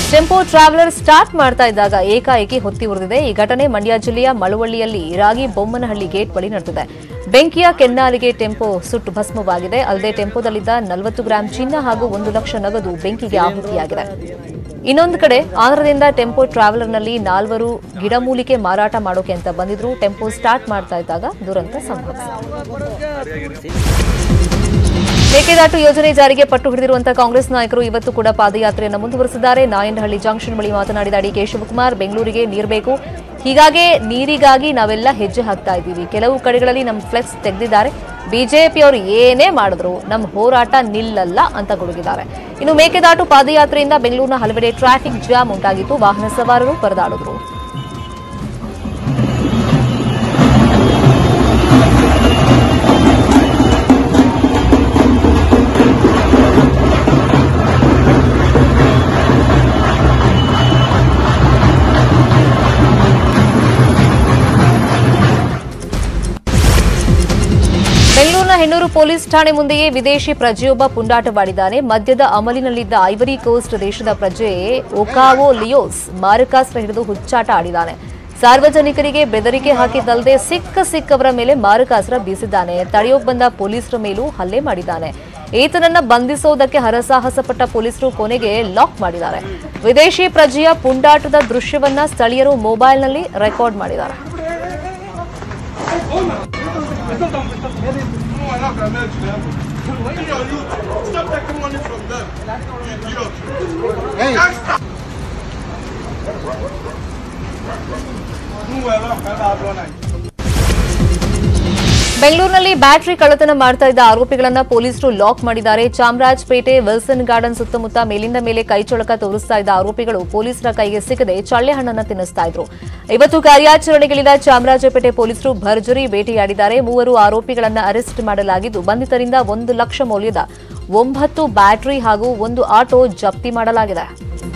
Tempo traveller start ಮಾಡ್ತಾ ಇದ್ದಾಗ ಏಕಾಏಕಿ ಹೊತ್ತಿ ಉರಿದಿದೆ ಈ ಘಟನೆ ಮಂಡ್ಯ ಜಿಲ್ಲೆಯ ಮಳವಳ್ಳಿಯಲ್ಲಿ ರಾಗಿ ಬೊಮ್ಮನಹಳ್ಳಿ ಗೇಟ್ ಬಳಿ ನಡೆದಿದೆ ಬೆಂಕಿಯ ಕೆನ್ನಾಲಿಗೆ ಟೆಂಪೋ ಸುಟ್ಟು ಭಸ್ಮವಾಗಿದೆ ಅಲ್ಲದೆ ಟೆಂಪೋದಲ್ಲಿದ್ದ ನಲವತ್ತು ಗ್ರಾಂ ಚಿನ್ನ ಹಾಗೂ ಒಂದು ಲಕ್ಷ ನಗದು ಬೆಂಕಿಗೆ ಆಹುತಿಯಾಗಿದೆ ಇನ್ನೊಂದು ಕಡೆ ಆಂಧ್ರದಿಂದ ಟೆಂಪೋ ಟ್ರಾವೆಲರ್ನಲ್ಲಿ ನಾಲ್ವರು ಗಿಡಮೂಲಿಕೆ ಮಾರಾಟ ಮಾಡೋಕೆ ಅಂತ ಬಂದಿದ್ರು ಟೆಂಪೋ ಸ್ಟಾರ್ಟ್ ಮಾಡ್ತಾ ಇದ್ದಾಗ ದುರಂತ ಸಂಭವಿಸಿದೆ ಮೇಕೆದಾಟು ಯೋಜನೆ ಜಾರಿಗೆ ಪಟ್ಟು ಹಿಡಿದಿರುವಂತಹ ಕಾಂಗ್ರೆಸ್ ನಾಯಕರು ಇವತ್ತು ಕೂಡ ಪಾದಯಾತ್ರೆಯನ್ನು ಮುಂದುವರೆಸಿದ್ದಾರೆ ನಾಯಂಡಹಳ್ಳಿ ಜಂಕ್ಷನ್ ಬಳಿ ಮಾತನಾಡಿದ ಡಿ ಕೆ ಶಿವಕುಮಾರ್ ಬೆಂಗಳೂರಿಗೆ ನೀರು ಬೇಕು ಹೀಗಾಗಿ ನೀರಿಗಾಗಿ ನಾವೆಲ್ಲ ಹೆಜ್ಜೆ ಹಾಕ್ತಾ ಇದ್ದೀವಿ ಕೆಲವು ಕಡೆಗಳಲ್ಲಿ ನಮ್ಮ ಫ್ಲೆಕ್ಸ್ ತೆಗೆದಿದ್ದಾರೆ ಬಿಜೆಪಿಯವರು ಏನೇ ಮಾಡಿದ್ರು ನಮ್ಮ ಹೋರಾಟ ನಿಲ್ಲಲ್ಲ ಅಂತ ಗುಡುಗಿದ್ದಾರೆ ಇನ್ನು ಮೇಕೆದಾಟು ಪಾದಯಾತ್ರೆಯಿಂದ ಬೆಂಗಳೂರಿನ ಹಲವೆಡೆ ಟ್ರಾಫಿಕ್ ಜಾಮ್ ಉಂಟಾಗಿತ್ತು ವಾಹನ ಸವಾರರು ಪರದಾಡಿದ್ರು ಬೆಂಗಳೂರಿನ ಹೆಣ್ಣೂರು ಪೊಲೀಸ್ ಠಾಣೆ ಮುಂದೆಯೇ ವಿದೇಶಿ ಪ್ರಜೆಯೊಬ್ಬ ಪುಂಡಾಟವಾಡಿದ್ದಾನೆ ಮದ್ಯದ ಅಮಲಿನಲ್ಲಿದ್ದ ಐವರಿ ಕೋಸ್ಟ್ ದೇಶದ ಪ್ರಜೆ ಒಕಾವೋ ಲಿಯೋಸ್ ಮಾರಕಾಸ್ತ್ರ ಹಿಡಿದು ಹುಚ್ಚಾಟ ಆಡಿದ್ದಾನೆ ಸಾರ್ವಜನಿಕರಿಗೆ ಬೆದರಿಕೆ ಹಾಕಿದ್ದಲ್ಲದೆ ಸಿಕ್ಕ ಸಿಕ್ಕವರ ಮೇಲೆ ಮಾರಕಾಸ್ತ್ರ ಬೀಸಿದ್ದಾನೆ ತಡೆಯೋಕ್ ಬಂದ ಪೊಲೀಸರ ಮೇಲೂ ಹಲ್ಲೆ ಮಾಡಿದ್ದಾನೆ ಈತನನ್ನ ಬಂಧಿಸೋದಕ್ಕೆ ಹರಸಾಹಸ ಪಟ್ಟ ಪೊಲೀಸರು ಕೊನೆಗೆ ಲಾಕ್ ಮಾಡಿದ್ದಾರೆ ವಿದೇಶಿ ಪ್ರಜೆಯ ಪುಂಡಾಟದ ದೃಶ್ಯವನ್ನ ಸ್ಥಳೀಯರು ಮೊಬೈಲ್ನಲ್ಲಿ ರೆಕಾರ್ಡ್ ಮಾಡಿದ್ದಾರೆ Stop taking money from them. Idiot. Gangster. ಬೆಂಗಳೂರಿನಲ್ಲಿ ಬ್ಯಾಟರಿ ಕಳ್ಳತನ ಮಾಡ್ತಾ ಇದ್ದ ಆರೋಪಿಗಳನ್ನ ಪೊಲೀಸರು ಲಾಕ್ ಮಾಡಿದ್ದಾರೆ ಚಾಮರಾಜಪೇಟೆ ವಿಲ್ಸನ್ ಗಾರ್ಡನ್ ಸುತ್ತಮುತ್ತ ಮೇಲಿಂದ ಮೇಲೆ ಕೈಚೊಳಕ ತೋರಿಸ್ತಾ ಇದ್ದ ಆರೋಪಿಗಳು ಪೊಲೀಸರ ಕೈಗೆ ಸಿಗದೆ ಚಳ್ಳೆ ಹಣ್ಣನ್ನ ತಿನ್ನಿಸ್ತಾ ಇದ್ರು ಇವತ್ತು ಕಾರ್ಯಾಚರಣೆಗಳಿಂದ ಚಾಮರಾಜಪೇಟೆ ಪೊಲೀಸರು ಭರ್ಜರಿ ಬೇಟೆಯಾಡಿದ್ದಾರೆ ಮೂವರು ಆರೋಪಿಗಳನ್ನ ಅರೆಸ್ಟ್ ಮಾಡಲಾಗಿದ್ದು ಬಂಧಿತರಿಂದ ಒಂದು ಲಕ್ಷ ಮೌಲ್ಯದ ಒಂಬತ್ತು ಬ್ಯಾಟರಿ ಹಾಗೂ ಒಂದು ಆಟೋ ಜಪ್ತಿ ಮಾಡಲಾಗಿದೆ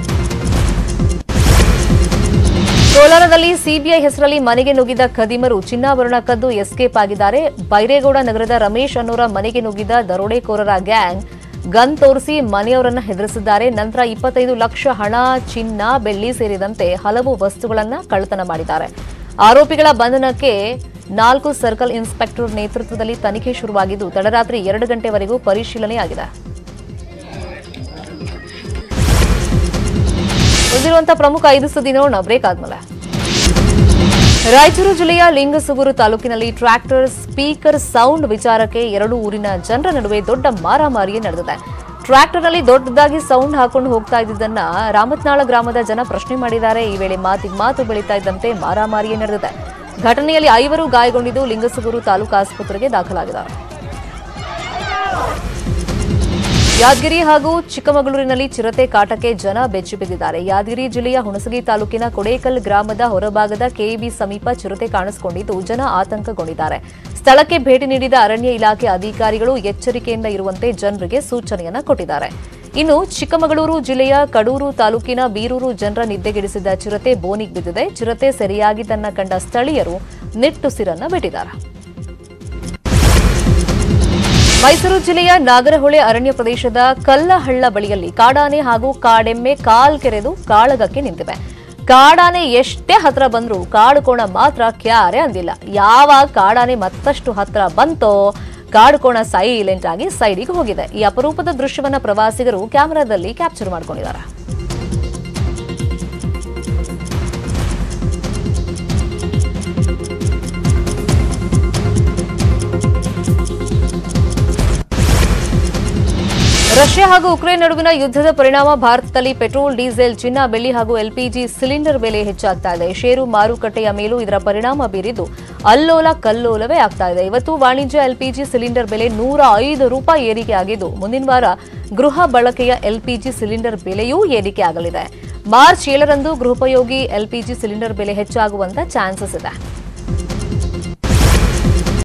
ಕೋಲಾರದಲ್ಲಿ ಸಿಬಿಐ ಹೆಸರಲ್ಲಿ ಮನೆಗೆ ನುಗ್ಗಿದ ಖದೀಮರು ಚಿನ್ನಾಭರಣ ಕದ್ದು ಎಸ್ಕೇಪ್ ಆಗಿದ್ದಾರೆ ಬೈರೇಗೌಡ ನಗರದ ರಮೇಶ್ ಅನ್ನೋರ ಮನೆಗೆ ನುಗ್ಗಿದ ದರೋಡೆಕೋರರ ಗ್ಯಾಂಗ್ ಗನ್ ತೋರಿಸಿ ಮನೆಯವರನ್ನ ಹೆದರಿಸಿದ್ದಾರೆ ನಂತರ ಇಪ್ಪತ್ತೈದು ಲಕ್ಷ ಹಣ ಚಿನ್ನ ಬೆಳ್ಳಿ ಸೇರಿದಂತೆ ಹಲವು ವಸ್ತುಗಳನ್ನ ಕಳ್ಳತನ ಮಾಡಿದ್ದಾರೆ ಆರೋಪಿಗಳ ಬಂಧನಕ್ಕೆ ನಾಲ್ಕು ಸರ್ಕಲ್ ಇನ್ಸ್ಪೆಕ್ಟರ್ ನೇತೃತ್ವದಲ್ಲಿ ತನಿಖೆ ಶುರುವಾಗಿದ್ದು ತಡರಾತ್ರಿ ಎರಡು ಗಂಟೆವರೆಗೂ ಪರಿಶೀಲನೆಯಾಗಿದೆ ಉಳಿದಿರುವಂತಹ ಪ್ರಮುಖ ಐದು ಸುದ್ದಿ ನೋಡೋಣ ಬ್ರೇಕ್ ಆದ್ಮೇಲೆ ರಾಯಚೂರು ಜಿಲ್ಲೆಯ ಲಿಂಗಸುಗೂರು ತಾಲೂಕಿನಲ್ಲಿ ಟ್ರ್ಯಾಕ್ಟರ್ ಸ್ಪೀಕರ್ ಸೌಂಡ್ ವಿಚಾರಕ್ಕೆ ಎರಡು ಊರಿನ ಜನರ ನಡುವೆ ದೊಡ್ಡ ಮಾರಾಮಾರಿಯೇ ನಡೆದಿದೆ ಟ್ರ್ಯಾಕ್ಟರ್ನಲ್ಲಿ ದೊಡ್ಡದಾಗಿ ಸೌಂಡ್ ಹಾಕೊಂಡು ಹೋಗ್ತಾ ಇದ್ದಿದ್ದನ್ನ ರಾಮತ್ನಾಳ ಗ್ರಾಮದ ಜನ ಪ್ರಶ್ನೆ ಮಾಡಿದ್ದಾರೆ ಈ ವೇಳೆ ಮಾತಿಗೆ ಮಾತು ಬೆಳೀತಾ ಇದ್ದಂತೆ ಮಾರಾಮಾರಿಯೇ ನಡೆದಿದೆ ಘಟನೆಯಲ್ಲಿ ಐವರು ಗಾಯಗೊಂಡಿದ್ದು ಲಿಂಗಸುಗೂರು ತಾಲೂಕು ಆಸ್ಪತ್ರೆಗೆ ದಾಖಲಾಗಿದ್ದಾರೆ ಯಾದಗಿರಿ ಹಾಗೂ ಚಿಕ್ಕಮಗಳೂರಿನಲ್ಲಿ ಚಿರತೆ ಕಾಟಕ್ಕೆ ಜನ ಬೆಚ್ಚಿ ಬಿದ್ದಿದ್ದಾರೆ ಯಾದಗಿರಿ ಜಿಲ್ಲೆಯ ಹುಣಸಗಿ ತಾಲೂಕಿನ ಕೊಡೇಕಲ್ ಗ್ರಾಮದ ಹೊರಭಾಗದ ಕೆಇಬಿ ಸಮೀಪ ಚಿರತೆ ಕಾಣಿಸಿಕೊಂಡಿದ್ದು ಜನ ಆತಂಕಗೊಂಡಿದ್ದಾರೆ ಸ್ಥಳಕ್ಕೆ ಭೇಟಿ ನೀಡಿದ ಅರಣ್ಯ ಇಲಾಖೆ ಅಧಿಕಾರಿಗಳು ಎಚ್ಚರಿಕೆಯಿಂದ ಇರುವಂತೆ ಜನರಿಗೆ ಸೂಚನೆಯನ್ನ ಕೊಟ್ಟಿದ್ದಾರೆ ಇನ್ನು ಚಿಕ್ಕಮಗಳೂರು ಜಿಲ್ಲೆಯ ಕಡೂರು ತಾಲೂಕಿನ ಬೀರೂರು ಜನರ ನಿದ್ದೆಗೆಡಿಸಿದ ಚಿರತೆ ಬೋನಿಗೆ ಬಿದ್ದಿದೆ ಚಿರತೆ ಸೆರೆಯಾಗಿದ್ದನ್ನ ಕಂಡ ಸ್ಥಳೀಯರು ನಿಟ್ಟುಸಿರನ್ನ ಬಿಟ್ಟಿದ್ದಾರೆ ಮೈಸೂರು ಜಿಲ್ಲೆಯ ನಾಗರಹೊಳೆ ಅರಣ್ಯ ಪ್ರದೇಶದ ಕಲ್ಲಹಳ್ಳ ಬಳಿಯಲ್ಲಿ ಕಾಡಾನೆ ಹಾಗೂ ಕಾಡೆಮ್ಮೆ ಕಾಲ್ ಕೆರೆದು ಕಾಳಗಕ್ಕೆ ನಿಂತಿವೆ ಕಾಡಾನೆ ಎಷ್ಟೇ ಹತ್ರ ಬಂದ್ರೂ ಕಾಡು ಕೋಣ ಮಾತ್ರ ಕ್ಯಾರೆ ಅಂದಿಲ್ಲ ಯಾವಾಗ ಕಾಡಾನೆ ಮತ್ತಷ್ಟು ಹತ್ರ ಬಂತೋ ಕಾಡು ಕೋಣ ಸೈಲೆಂಟ್ ಆಗಿ ಸೈಡಿಗೆ ಹೋಗಿದೆ ಈ ಅಪರೂಪದ ದೃಶ್ಯವನ್ನ ಪ್ರವಾಸಿಗರು ಕ್ಯಾಮೆರಾದಲ್ಲಿ ಕ್ಯಾಪ್ಚರ್ ಮಾಡ್ಕೊಂಡಿದ್ದಾರೆ ರಷ್ಯಾ ಹಾಗೂ ಉಕ್ರೇನ್ ನಡುವಿನ ಯುದ್ಧದ ಪರಿಣಾಮ ಭಾರತದಲ್ಲಿ ಪೆಟ್ರೋಲ್ ಡೀಸೆಲ್ ಚಿನ್ನ ಬೆಳ್ಳಿ ಹಾಗೂ ಎಲ್ಪಿಜಿ ಸಿಲಿಂಡರ್ ಬೆಲೆ ಹೆಚ್ಚಾಗ್ತಾ ಇದೆ ಷೇರು ಮಾರುಕಟ್ಟೆಯ ಮೇಲೂ ಇದರ ಪರಿಣಾಮ ಬೀರಿದ್ದು ಅಲ್ಲೋಲ ಕಲ್ಲೋಲವೇ ಆಗ್ತಾ ಇದೆ ಇವತ್ತು ವಾಣಿಜ್ಯ ಎಲ್ಪಿಜಿ ಸಿಲಿಂಡರ್ ಬೆಲೆ ನೂರ ಐದು ರೂಪಾಯಿ ಏರಿಕೆ ಆಗಿದ್ದು ಮುಂದಿನ ವಾರ ಗೃಹ ಬಳಕೆಯ ಎಲ್ಪಿಜಿ ಸಿಲಿಂಡರ್ ಬೆಲೆಯೂ ಏರಿಕೆ ಆಗಲಿದೆ ಮಾರ್ಚ್ ಏಳರಂದು ಗೃಹೋಪಯೋಗಿ ಎಲ್ಪಿಜಿ ಸಿಲಿಂಡರ್ ಬೆಲೆ ಹೆಚ್ಚಾಗುವಂತ ಚಾನ್ಸಸ್ ಇದೆ